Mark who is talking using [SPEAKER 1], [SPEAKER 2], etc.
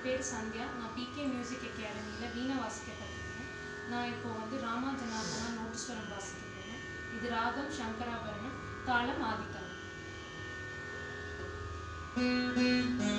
[SPEAKER 1] என் பேர் சந்தியா நான் PK music அகாடமியில் வீணை வாசிக்க கற்றுக்கிறேன் நான் இப்போ வந்து ராமா ஜனார்தனா நோட்டீஸ்வரம் வாசிக்க போகிறேன் இது ராகம் சங்கராபரணம் தாளம் ஆதித்தாளம்